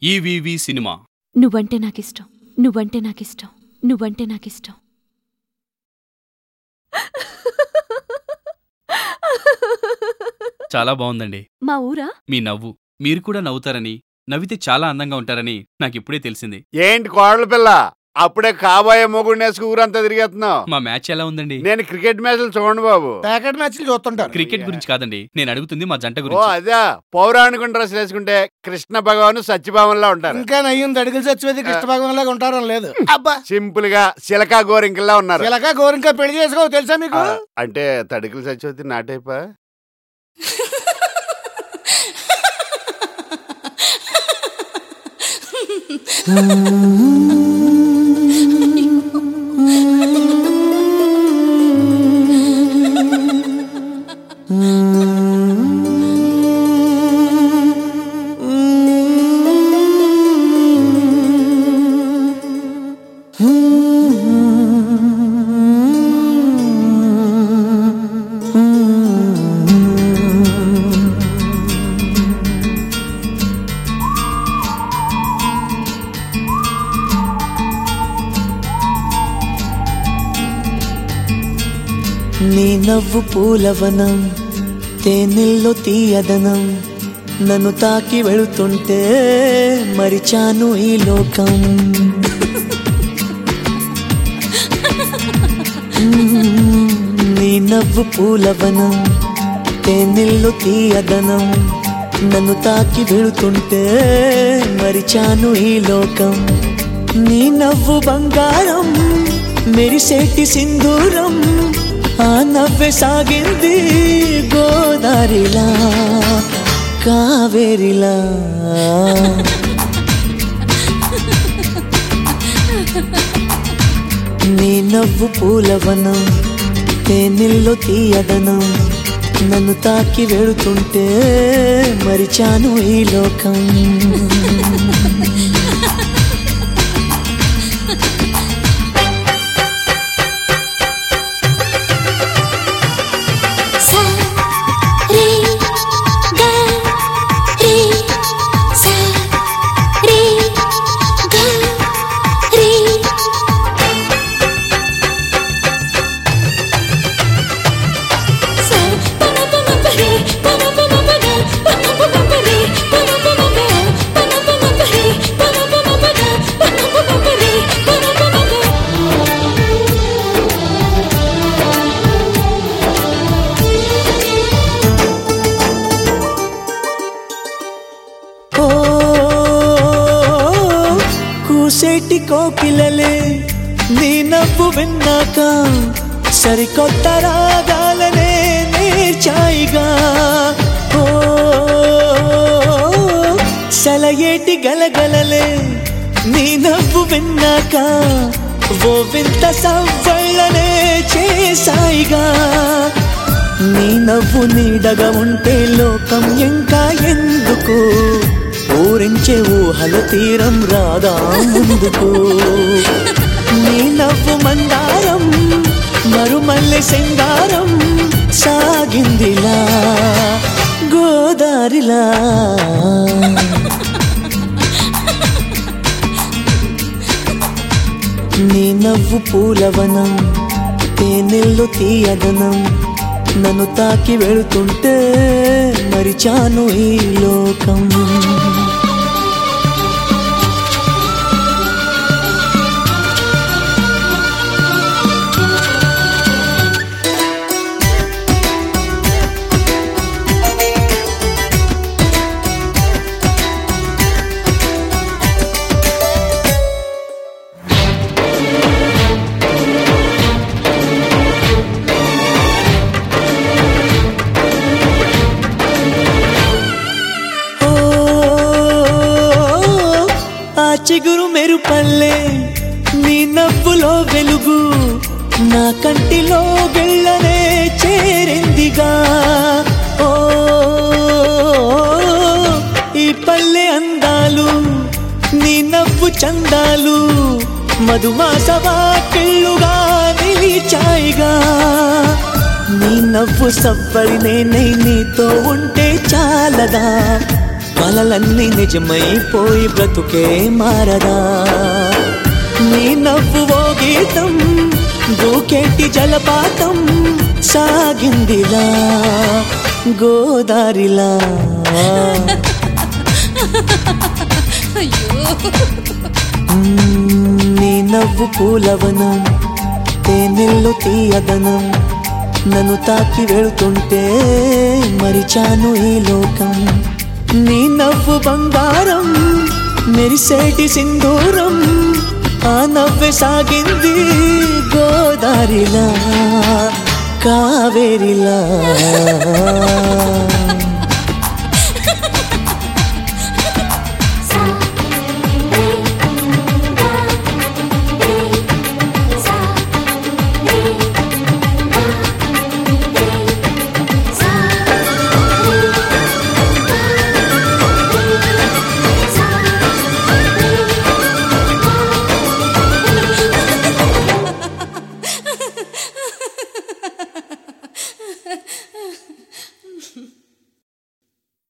EVV cinema నువ్వంటే నాకిష్టం నువ్వంటే నాకిష్టం నువ్వంటే నాకిష్టం చాలా బాగుందండి మా ఊరా మీ నవ్వు మీరు కూడా నవ్వుతారని నవ్వితే చాలా అందంగా ఉంటారని నాకు ఇప్పుడే తెలిసింది ఏంటి కోడల పిల్ల అప్పుడే కాబోయే మొగుడు నేసుకు ఊరంతా తిరిగేస్తున్నావు మా మ్యాచ్ ఎలా ఉందండి నేను క్రికెట్ మ్యాచ్లు చూడండి బాబు ప్యాకెట్ మ్యాచ్లు చూస్తుంటారు క్రికెట్ గురించి కాదండి నేను అడుగుతుంది మా జంట ఓ గురించి అదే పౌరాణిక డ్రెస్ వేసుకుంటే కృష్ణ భగవాన్ సత్యభావంలా ఉంటారు ఇంకా నయ్యం దడిగిలు చచ్చిపోతే కృష్ణ భగవాన్ లాగా ఉంటారని లేదు అబ్బా సింపుల్ గా సిలకా గోరింకల్లా ఉన్నారు ఇలాగా గోరింకా పెళ్లి చేసుకో తెలుసా మీకు ఆ, అంటే తడికలు చచ్చిపోతే నాటైపా నీ నవ్వు పూలవనం తేనెల్లో తీయదనం నన్ను తాకి వెళుతుంటే మరిచాను ఈ లోకం మ్మ్, నీ నవ్వు పూలవనం తేనెల్లో తీయదనం నన్ను తాకి వెళుతుంటే మరిచాను ఈ లోకం నీ నవ్వు బంగారం మెరిసేటి సింధూరం ఆ నవ్వె సాగింది గోదారిలా కావేరిలా నీ నవ్వు పూలవనం తేనెల్లో తీయదనం నన్ను తాకి వెళుతుంటే మరిచాను ఈ లోకం sa re ga re sa re ga re sa pa ma pa ma pa re pa ma pa ma pa ga pa ma pa ma pa re pa ma pa ma ga pa ma pa ma pa re pa ma pa ma pa ga pa ma pa ma pa re pa ma pa ma ga ఓ కూసేటి కోకిలలే నీ నవ్వు విన్నాక సరికొత్త రాగాలనే నేర్చాయిగా ఓ సెలయేటి గలగలలే నీ నవ్వు విన్నాక ఓ వింత సవ్వళ్ళనే చేసాయిగా నీ నవ్వు నీడగా ఉంటే లోకం ఇంకా ఎందుకు ఊరించే ఊహల తీరం రాదా ముందుకు నీ నవ్వు మందారం మరుమల్లె సింగారం సాగిందిలా గోదారిలా నీ నవ్వు పూలవనం తేనెల్లో తీయదనం నన్ను తాకి వెళుతుంటే మరిచాను ఈ లోకం ఓ ఆ చిగురు మెరుపల్లే నీ నవ్వులో వెలుగు నా కంటిలో వెళ్ళనే చేరిందిగా ఓ ఈ పల్లె అందాలు నీ నవ్వు చందాలు మధుమాసవా పెళ్ళుగా నిలిచాయిగా నీ నవ్వు సవ్వడి నేనై నీతో ఉంటే చాలదా కలలన్నీ నిజమైపోయి బ్రతుకే మారదా నీ నవ్వు ఓ గీతం దూకేటి జలపాతం సాగిందిలా గోదారిలా అయ్యో మ్మ్, నీ నవ్వు పూలవనం తేనెల్లు తీయదనం నన్ను తాకి వెళుతుంటే మరిచాను ఈ లోకం నీ నవ్వు బంగారం మెరిసేటి సింధూరం ఆ నవ్వె సాగింది గోదారిలా కావేరిలా ఆ